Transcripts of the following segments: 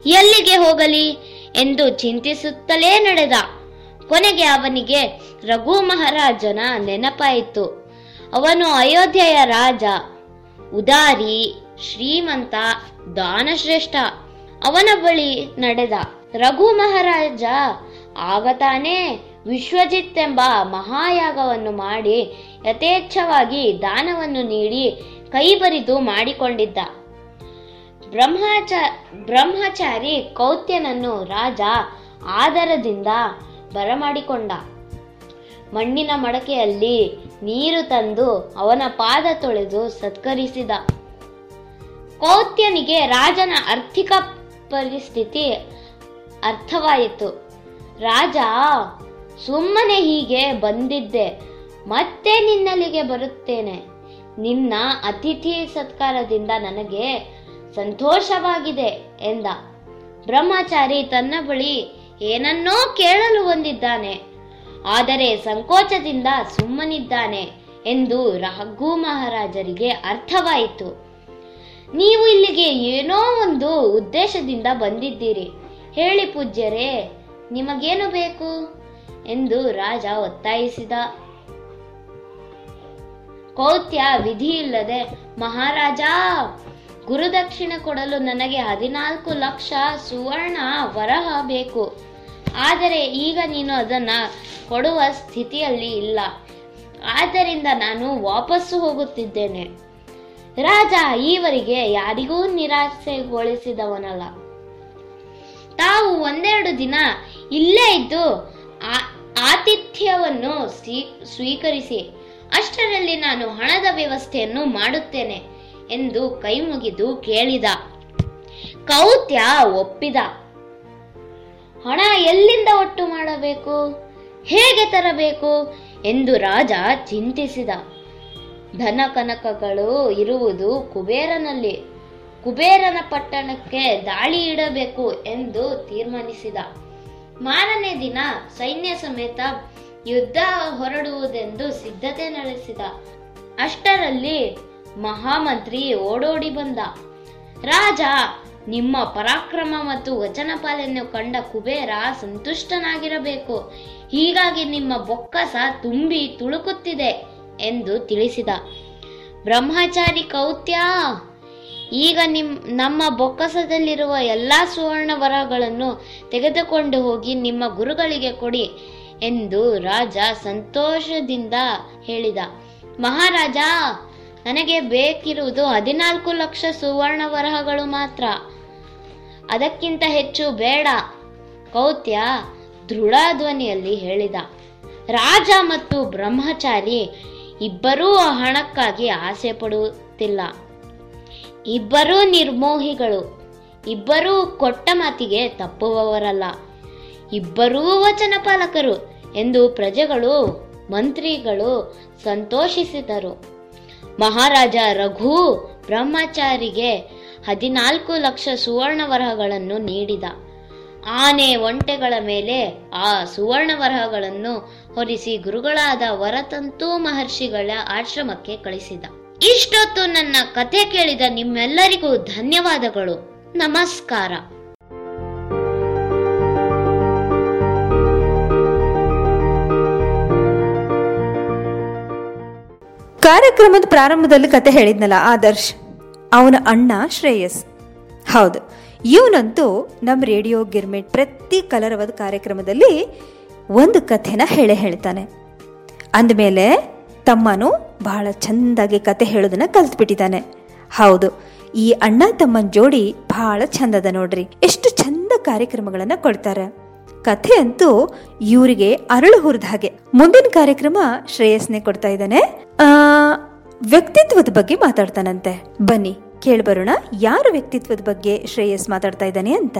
ಎಲ್ಲಿಗೆ ಹೋಗಲಿ ಎಂದು ಚಿಂತಿಸುತ್ತಲೇ ನಡೆದ ಕೊನೆಗೆ ಅವನಿಗೆ ರಘು ಮಹಾರಾಜನ ನೆನಪಾಯಿತು ಅವನು ಅಯೋಧ್ಯೆಯ ರಾಜ ಉದಾರಿ ಶ್ರೀಮಂತ ದಾನಶ್ರೇಷ್ಠ ಅವನ ಬಳಿ ನಡೆದ ರಘು ಮಹಾರಾಜ ಆಗ ತಾನೇ ವಿಶ್ವಜಿತ್ ಎಂಬ ಮಹಾಯಾಗವನ್ನು ಮಾಡಿ ಯಥೇಚ್ಛವಾಗಿ ದಾನವನ್ನು ನೀಡಿ ಕೈಬರಿದು ಮಾಡಿಕೊಂಡಿದ್ದ ಬ್ರಹ್ಮಚ ಬ್ರಹ್ಮಚಾರಿ ಕೌತ್ಯನನ್ನು ರಾಜ ಆದರದಿಂದ ಬರಮಾಡಿಕೊಂಡ ಮಣ್ಣಿನ ಮಡಕೆಯಲ್ಲಿ ನೀರು ತಂದು ಅವನ ಪಾದ ತೊಳೆದು ಸತ್ಕರಿಸಿದ ಕೌತ್ಯನಿಗೆ ರಾಜನ ಆರ್ಥಿಕ ಪರಿಸ್ಥಿತಿ ಅರ್ಥವಾಯಿತು ರಾಜ ಸುಮ್ಮನೆ ಹೀಗೆ ಬಂದಿದ್ದೆ ಮತ್ತೆ ನಿನ್ನಲ್ಲಿಗೆ ಬರುತ್ತೇನೆ ನಿನ್ನ ಅತಿಥಿ ಸತ್ಕಾರದಿಂದ ನನಗೆ ಸಂತೋಷವಾಗಿದೆ ಎಂದ ಬ್ರಹ್ಮಚಾರಿ ತನ್ನ ಬಳಿ ಏನನ್ನೋ ಕೇಳಲು ಬಂದಿದ್ದಾನೆ ಆದರೆ ಸಂಕೋಚದಿಂದ ಸುಮ್ಮನಿದ್ದಾನೆ ಎಂದು ರಘು ಮಹಾರಾಜರಿಗೆ ಅರ್ಥವಾಯಿತು ನೀವು ಇಲ್ಲಿಗೆ ಏನೋ ಒಂದು ಉದ್ದೇಶದಿಂದ ಬಂದಿದ್ದೀರಿ ಹೇಳಿ ಪೂಜ್ಯರೇ ನಿಮಗೇನು ಬೇಕು ಎಂದು ರಾಜ ಒತ್ತಾಯಿಸಿದ ಕೌತ್ಯ ವಿಧಿಯಿಲ್ಲದೆ ಮಹಾರಾಜ ಗುರುದಕ್ಷಿಣೆ ಕೊಡಲು ನನಗೆ ಹದಿನಾಲ್ಕು ಲಕ್ಷ ಸುವರ್ಣ ವರಹ ಬೇಕು ಆದರೆ ಈಗ ನೀನು ಅದನ್ನ ಕೊಡುವ ಸ್ಥಿತಿಯಲ್ಲಿ ಇಲ್ಲ ಆದ್ದರಿಂದ ನಾನು ವಾಪಸ್ಸು ಹೋಗುತ್ತಿದ್ದೇನೆ ರಾಜ ಈವರೆಗೆ ಯಾರಿಗೂ ನಿರಾಸೆಗೊಳಿಸಿದವನಲ್ಲ ತಾವು ಒಂದೆರಡು ದಿನ ಇಲ್ಲೇ ಇದ್ದು ಆ- ಆತಿಥ್ಯವನ್ನು ಸ್ವೀ- ಸ್ವೀಕರಿಸಿ ಅಷ್ಟರಲ್ಲಿ ನಾನು ಹಣದ ವ್ಯವಸ್ಥೆಯನ್ನು ಮಾಡುತ್ತೇನೆ ಎಂದು ಕೈ ಮುಗಿದು ಕೇಳಿದ ಕೌತ್ಯ ಒಪ್ಪಿದ ಹಣ ಎಲ್ಲಿಂದ ಒಟ್ಟು ಮಾಡಬೇಕು ಹೇಗೆ ತರಬೇಕು ಎಂದು ರಾಜ ಚಿಂತಿಸಿದ ಧನ ಕನಕಗಳು ಇರುವುದು ಕುಬೇರನಲ್ಲಿ ಕುಬೇರನ ಪಟ್ಟಣಕ್ಕೆ ದಾಳಿ ಇಡಬೇಕು ಎಂದು ತೀರ್ಮಾನಿಸಿದ ಮಾರನೇ ದಿನ ಸೈನ್ಯ ಸಮೇತ ಯುದ್ಧ ಹೊರಡುವುದೆಂದು ಸಿದ್ಧತೆ ನಡೆಸಿದ ಅಷ್ಟರಲ್ಲಿ ಮಹಾಮಂತ್ರಿ ಓಡೋಡಿ ಬಂದ ರಾಜ ನಿಮ್ಮ ಪರಾಕ್ರಮ ಮತ್ತು ವಚನ ಪಾಲನೆ ಕಂಡ ಕುಬೇರ ಸಂತುಷ್ಟನಾಗಿರಬೇಕು ಹೀಗಾಗಿ ನಿಮ್ಮ ಬೊಕ್ಕಸ ತುಂಬಿ ತುಳುಕುತ್ತಿದೆ ಎಂದು ತಿಳಿಸಿದ ಬ್ರಹ್ಮಚಾರಿ ಕೌತ್ಯ ಈಗ ನಿಮ್ ನಮ್ಮ ಬೊಕ್ಕಸದಲ್ಲಿರುವ ಎಲ್ಲಾ ಸುವರ್ಣ ವರಗಳನ್ನು ತೆಗೆದುಕೊಂಡು ಹೋಗಿ ನಿಮ್ಮ ಗುರುಗಳಿಗೆ ಕೊಡಿ ಎಂದು ರಾಜ ಸಂತೋಷದಿಂದ ಹೇಳಿದ ಮಹಾರಾಜ ನನಗೆ ಬೇಕಿರುವುದು ಹದಿನಾಲ್ಕು ಲಕ್ಷ ಸುವರ್ಣ ವರಹಗಳು ಮಾತ್ರ ಅದಕ್ಕಿಂತ ಹೆಚ್ಚು ಬೇಡ ಕೌತ್ಯ ದೃಢ ಧ್ವನಿಯಲ್ಲಿ ಹೇಳಿದ ರಾಜ ಮತ್ತು ಬ್ರಹ್ಮಚಾರಿ ಇಬ್ಬರೂ ಆ ಹಣಕ್ಕಾಗಿ ಆಸೆ ಪಡುತ್ತಿಲ್ಲ ಇಬ್ಬರೂ ನಿರ್ಮೋಹಿಗಳು ಇಬ್ಬರೂ ಕೊಟ್ಟ ಮಾತಿಗೆ ತಪ್ಪುವವರಲ್ಲ ಇಬ್ಬರೂ ವಚನ ಪಾಲಕರು ಎಂದು ಪ್ರಜೆಗಳು ಮಂತ್ರಿಗಳು ಸಂತೋಷಿಸಿದರು ಮಹಾರಾಜ ರಘು ಬ್ರಹ್ಮಚಾರಿಗೆ ಹದಿನಾಲ್ಕು ಲಕ್ಷ ಸುವರ್ಣ ವರಹಗಳನ್ನು ನೀಡಿದ ಆನೆ ಒಂಟೆಗಳ ಮೇಲೆ ಆ ಸುವರ್ಣ ವರಹಗಳನ್ನು ಹೊರಿಸಿ ಗುರುಗಳಾದ ವರತಂತು ಮಹರ್ಷಿಗಳ ಆಶ್ರಮಕ್ಕೆ ಕಳಿಸಿದ ಇಷ್ಟೊತ್ತು ನನ್ನ ಕಥೆ ಕೇಳಿದ ನಿಮ್ಮೆಲ್ಲರಿಗೂ ಧನ್ಯವಾದಗಳು ನಮಸ್ಕಾರ ಕಾರ್ಯಕ್ರಮದ ಪ್ರಾರಂಭದಲ್ಲಿ ಕತೆ ಹೇಳಿದ್ನಲ್ಲ ಆದರ್ಶ್ ಅವನ ಅಣ್ಣ ಶ್ರೇಯಸ್ ಹೌದು ಇವನಂತೂ ನಮ್ಮ ರೇಡಿಯೋ ಗಿರ್ಮಿಟ್ ಪ್ರತಿ ಕಲರವದ ಕಾರ್ಯಕ್ರಮದಲ್ಲಿ ಒಂದು ಕಥೆನ ಹೇಳೇ ಹೇಳ್ತಾನೆ ಅಂದಮೇಲೆ ತಮ್ಮನು ಬಹಳ ಚೆಂದಾಗಿ ಕತೆ ಹೇಳೋದನ್ನ ಕಲ್ತ್ಬಿಟ್ಟಿದ್ದಾನೆ ಹೌದು ಈ ಅಣ್ಣ ತಮ್ಮನ ಜೋಡಿ ಬಹಳ ಚಂದದ ನೋಡ್ರಿ ಎಷ್ಟು ಚಂದ ಕಾರ್ಯಕ್ರಮಗಳನ್ನ ಕೊಡ್ತಾರೆ ಕಥೆ ಅಂತೂ ಇವರಿಗೆ ಅರಳು ಹುರಿದ ಹಾಗೆ ಮುಂದಿನ ಕಾರ್ಯಕ್ರಮ ಶ್ರೇಯಸ್ನೇ ಕೊಡ್ತಾ ಇದ್ದಾನೆ ಆ ವ್ಯಕ್ತಿತ್ವದ ಬಗ್ಗೆ ಮಾತಾಡ್ತಾನಂತೆ ಬನ್ನಿ ಕೇಳ್ಬರೋಣ ಯಾರ ವ್ಯಕ್ತಿತ್ವದ ಬಗ್ಗೆ ಶ್ರೇಯಸ್ ಮಾತಾಡ್ತಾ ಇದ್ದಾನೆ ಅಂತ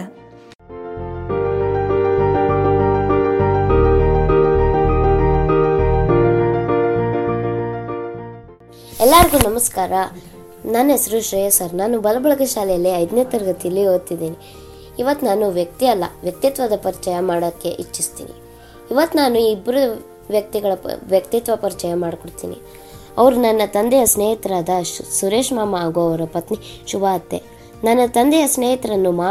ಎಲ್ಲರಿಗೂ ನಮಸ್ಕಾರ ನನ್ನ ಹೆಸರು ಶ್ರೇಯಸ್ ಸರ್ ನಾನು ಬಲಬಳಗ ಶಾಲೆಯಲ್ಲಿ ಐದನೇ ತರಗತಿಯಲ್ಲಿ ಓದ್ತಿದ್ದೀನಿ ಇವತ್ತು ನಾನು ವ್ಯಕ್ತಿ ಅಲ್ಲ ವ್ಯಕ್ತಿತ್ವದ ಪರಿಚಯ ಮಾಡೋಕ್ಕೆ ಇಚ್ಛಿಸ್ತೀನಿ ಇವತ್ತು ನಾನು ಇಬ್ಬರು ವ್ಯಕ್ತಿಗಳ ಪ- ವ್ಯಕ್ತಿತ್ವ ಪರಿಚಯ ಮಾಡಿಕೊಡ್ತೀನಿ ಅವರು ನನ್ನ ತಂದೆಯ ಸ್ನೇಹಿತರಾದ ಶು- ಸುರೇಶ್ ಮಾಮ ಹಾಗೂ ಅವರ ಪತ್ನಿ ಶುಭ ಅತ್ತೆ ನನ್ನ ತಂದೆಯ ಸ್ನೇಹಿತರನ್ನು ಮಾ